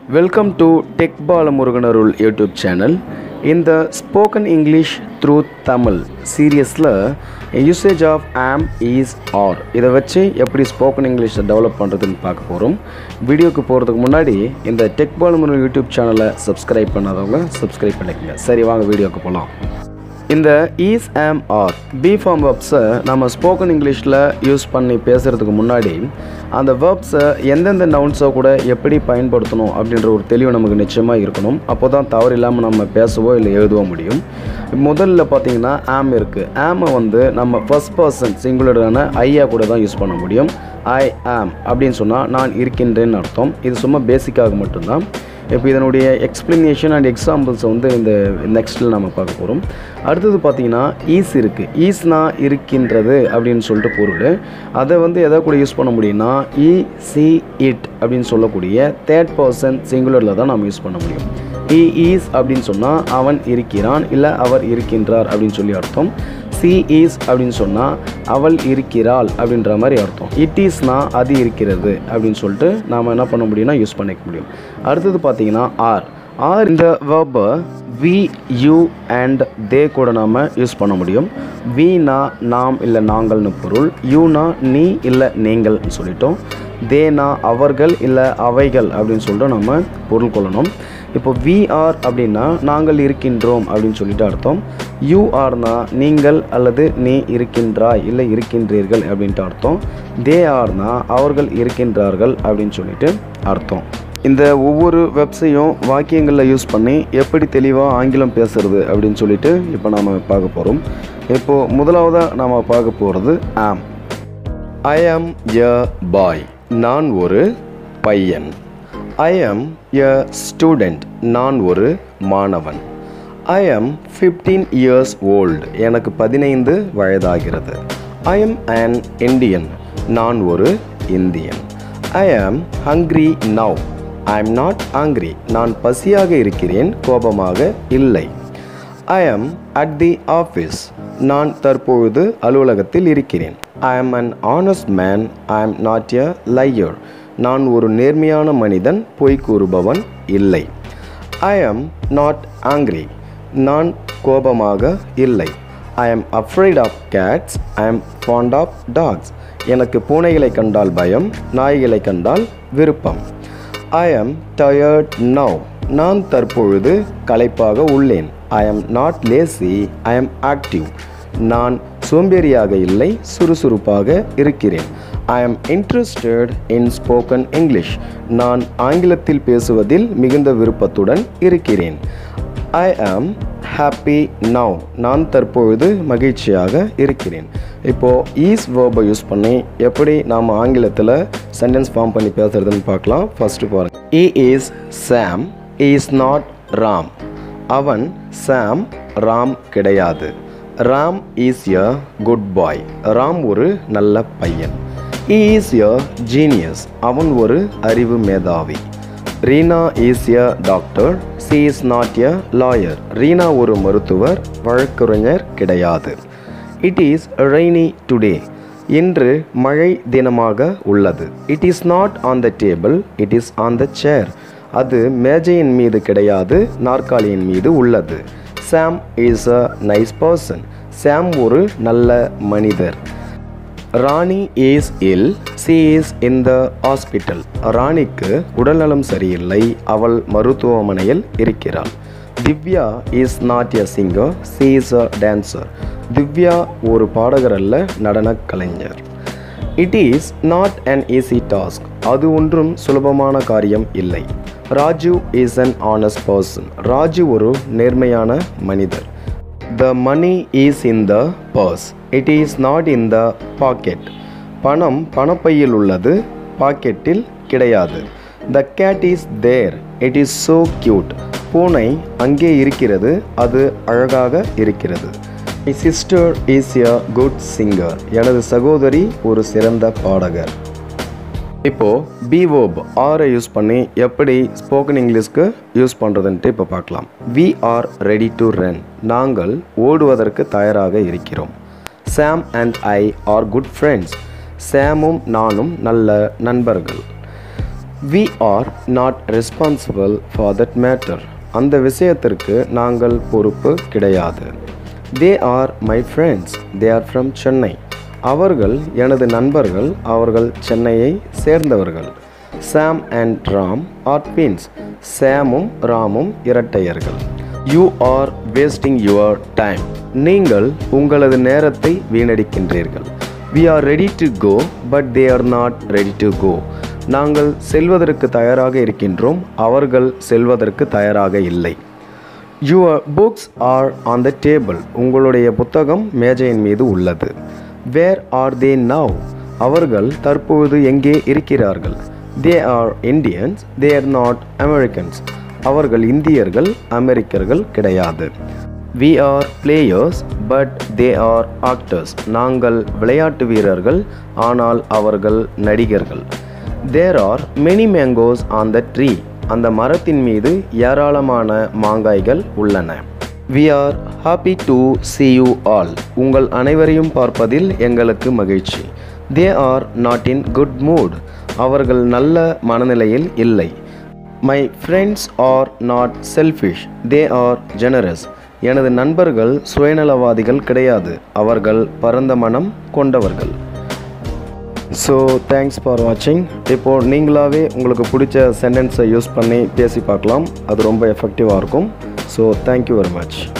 welcome to tech பாலமுருகனருள் YouTube channel இந்த spoken English through Tamil சீரியஸில் usage of am is are இதை வச்சு எப்படி ஸ்போக்கன் இங்கிலீஷை டெவலப் பண்ணுறதுன்னு பார்க்க போகிறோம் வீடியோக்கு போகிறதுக்கு முன்னாடி இந்த டெக் பாலமுருகன் யூடியூப் சேனலை சப்ஸ்கிரைப் பண்ணாதவங்க சப்ஸ்கிரைப் பண்ணிக்கங்க சரி வாங்க வீடியோக்கு போகலாம் இந்த ஈஸ் ஆம் ஆர் பி ஃபார்ம் வேர்ப்ஸை நம்ம ஸ்போக்கன் இங்கிலீஷில் யூஸ் பண்ணி பேசுகிறதுக்கு முன்னாடி அந்த வேர்ப்ஸை எந்தெந்த நவுன்ஸை கூட எப்படி பயன்படுத்தணும் அப்படின்ற ஒரு தெளிவு நமக்கு நிச்சயமாக இருக்கணும் அப்போ தான் தவறு இல்லாமல் நம்ம பேசவோ இல்லை எழுதவோ முடியும் முதல்ல பார்த்தீங்கன்னா ஆம் இருக்குது ஆமை வந்து நம்ம ஃபர்ஸ்ட் பர்சன் சிங்குலரான ஐயா கூட தான் யூஸ் பண்ண முடியும் ஐ ஆம் அப்படின்னு சொன்னால் நான் இருக்கின்றேன்னு அர்த்தம் இது சும்மா பேசிக்காக மட்டும்தான் இப்போ இதனுடைய எக்ஸ்ப்ளனேஷன் அண்ட் எக்ஸாம்பிள்ஸை வந்து இந்த நெக்ஸ்ட்டில் நம்ம பார்க்க போகிறோம் அடுத்தது பார்த்தீங்கன்னா ஈஸ் இருக்குது ஈஸ்னா இருக்கின்றது அப்படின்னு சொல்லிட்டு பொருள் அதை வந்து எதை கூட யூஸ் பண்ண முடியும்னா இ சி இட் அப்படின்னு சொல்லக்கூடிய தேர்ட் பர்சன் சிங்குலரில் தான் நம்ம யூஸ் பண்ண முடியும் இ ஈஸ் அப்படின்னு சொன்னால் அவன் இருக்கிறான் இல்லை அவர் இருக்கின்றார் அப்படின்னு சொல்லி அர்த்தம் சி ஈஸ் அப்படின்னு சொன்னால் அவள் இருக்கிறாள் அப்படின்ற மாதிரி அர்த்தம் இட் ஈஸ்னா அது இருக்கிறது அப்படின்னு சொல்லிட்டு நாம் என்ன பண்ண முடியும்னா யூஸ் பண்ணிக்க முடியும் அடுத்தது பார்த்தீங்கன்னா ஆர் ஆர் இந்த வேர்பை வி யூ அண்ட் தே கூட நாம் யூஸ் பண்ண முடியும் வீனா நாம் இல்லை நாங்கள்னு பொருள் யூனா நீ இல்லை நீங்கள்னு சொல்லிட்டோம் தேனா அவர்கள் இல்லை அவைகள் அப்படின்னு சொல்லிட்டு நம்ம பொருள் கொள்ளணும் இப்போ வி ஆர் அப்படின்னா நாங்கள் இருக்கின்றோம் அப்படின்னு சொல்லிட்டு அர்த்தம் யூ ஆர்னா நீங்கள் அல்லது நீ இருக்கின்றாய் இல்லை இருக்கின்றீர்கள் அப்படின்ட்டு அர்த்தம் தே ஆர்னா அவர்கள் இருக்கின்றார்கள் அப்படின்னு சொல்லிட்டு அர்த்தம் இந்த ஒவ்வொரு வெப்சையும் வாக்கியங்களில் யூஸ் பண்ணி எப்படி தெளிவாக ஆங்கிலம் பேசுறது அப்படின்னு சொல்லிட்டு இப்போ நாம் பார்க்க போகிறோம் இப்போது முதலாவதாக நாம் பார்க்க போகிறது ஆம் ஐ ஆம் எ பாய் நான் ஒரு பையன் ஐ ஆம் எ ஸ்டூடெண்ட் நான் ஒரு மாணவன் ஐ ஆம் ஃபிஃப்டீன் இயர்ஸ் ஓல்டு எனக்கு பதினைந்து வயதாகிறது ஐ ஆம் அன் இந்தியன் நான் ஒரு Indian I am hungry now I am not hungry நான் பசியாக இருக்கிறேன் கோபமாக இல்லை ஐ ஆம் அட் தி ஆஃபீஸ் நான் தற்பொழுது அலுவலகத்தில் இருக்கிறேன் ஐ ஆம் an honest man I am not a liar நான் ஒரு நேர்மையான மனிதன் பொய் கூறுபவன் இல்லை ஐ ஆம் நாட் ஆங்க்ரி நான் கோபமாக இல்லை ஐ ஆம் அஃப்ரைட் ஆஃப் கேட்ஸ் ஐ ஆம் ஃபாண்ட் ஆஃப் டாக்ஸ் எனக்கு பூனைகளை கண்டால் பயம் நாய்களை கண்டால் விருப்பம் ஐ ஆம் டயர்ட் நவ் நான் தற்பொழுது களைப்பாக உள்ளேன் ஐ ஆம் நாட் லேசி ஐ ஆம் ஆக்டிவ் நான் சோம்பேறியாக இல்லை சுறுசுறுப்பாக இருக்கிறேன் ஐ ஆம் இன்ட்ரெஸ்டட் இன் ஸ்போக்கன் இங்கிலீஷ் நான் ஆங்கிலத்தில் பேசுவதில் மிகுந்த விருப்பத்துடன் இருக்கிறேன் ஐ ஆம் ஹாப்பி நவ் நான் தற்பொழுது மகிழ்ச்சியாக இருக்கிறேன் இப்போது ஈஸ் வேர்பை யூஸ் பண்ணி எப்படி நாம் ஆங்கிலத்தில் சென்டென்ஸ் ஃபார்ம் பண்ணி பேசுறதுன்னு பார்க்கலாம் ஃபஸ்ட்டு பாருங்கள் he is Sam is not Ram அவன் சாம் ராம் கிடையாது Ram is a good boy Ram ஒரு நல்ல பையன் இ இஸ் எ ஜீனியஸ் அவன் ஒரு அறிவு மேதாவி Reena is a doctor she is not a lawyer Reena ஒரு மருத்துவர் வழக்குரைஞர் கிடையாது இட் இஸ் ரெய்னி டுடே இன்று மழை தினமாக உள்ளது it is not on the table it is on the chair அது மேஜையின் மீது கிடையாது நாற்காலியின் மீது உள்ளது Sam is a nice person Sam ஒரு நல்ல மனிதர் Rani is ill she is in the hospital ராணிக்கு உடல்நலம் சரியில்லை அவள் மருத்துவமனையில் இருக்கிறாள் Divya is not a singer she is a dancer Divya ஒரு பாடகர் அல்ல நடனக் கலைஞர் it is not an easy task அது ஒன்றும் சுலபமான காரியம் இல்லை Raju is an honest person Raju ஒரு நேர்மையான மனிதர் the money is in the purse it is not in the pocket பணம் பணப்பையில் உள்ளது பாக்கெட்டில் கிடையாது the cat is there it is so cute பூனை அங்கே இருக்கிறது அது அழகாக இருக்கிறது my sister is a good singer எனது சகோதரி ஒரு சிறந்த பாடகர் இப்போது பிவோப் ஆரை யூஸ் பண்ணி எப்படி ஸ்போக்கன் இங்கிலீஷ்க்கு யூஸ் பண்ணுறதுன்ட்டு இப்போ பார்க்கலாம் we are ready to run நாங்கள் ஓடுவதற்கு தயாராக இருக்கிறோம் Sam and I are good friends சாமும் நானும் நல்ல நண்பர்கள் we are not responsible for that matter அந்த விஷயத்திற்கு நாங்கள் பொறுப்பு கிடையாது they are my friends they are from Chennai அவர்கள் எனது நண்பர்கள் அவர்கள் சென்னையை சேர்ந்தவர்கள் Sam and Ram are twins சாமும் ராமும் இரட்டையர்கள் you are wasting your time நீங்கள் உங்களது நேரத்தை வீணடிக்கின்றீர்கள் we are ready to go but they are not ready to go நாங்கள் செல்வதற்கு தயாராக இருக்கின்றோம் அவர்கள் செல்வதற்கு தயாராக இல்லை your books are on the table உங்களுடைய புத்தகம் மேஜையின் மீது உள்ளது வேர் ஆர் தே நவ் அவர்கள் தற்போது எங்கே இருக்கிறார்கள் they are Indians they are not Americans அவர்கள் இந்தியர்கள் அமெரிக்கர்கள் கிடையாது we are players but they are actors நாங்கள் விளையாட்டு வீரர்கள் ஆனால் அவர்கள் நடிகர்கள் there are many mangoes on the tree அந்த மரத்தின் மீது ஏராளமான மாங்காய்கள் உள்ளன we are happy to see you all உங்கள் அனைவரையும் பார்ப்பதில் எங்களுக்கு மகிழ்ச்சி they are not in good mood அவர்கள் நல்ல மனநிலையில் இல்லை my friends are not selfish they R generous எனது நண்பர்கள் சுயநலவாதிகள் கிடையாது அவர்கள் பரந்த மனம் கொண்டவர்கள் ஸோ தேங்க்ஸ் ஃபார் வாட்சிங் இப்போது நீங்களாகவே உங்களுக்கு பிடிச்ச சென்டென்ஸை யூஸ் பண்ணி பேசி பார்க்கலாம் அது ரொம்ப எஃபெக்டிவாக இருக்கும் ஸோ தேங்க்யூ வெரி மச்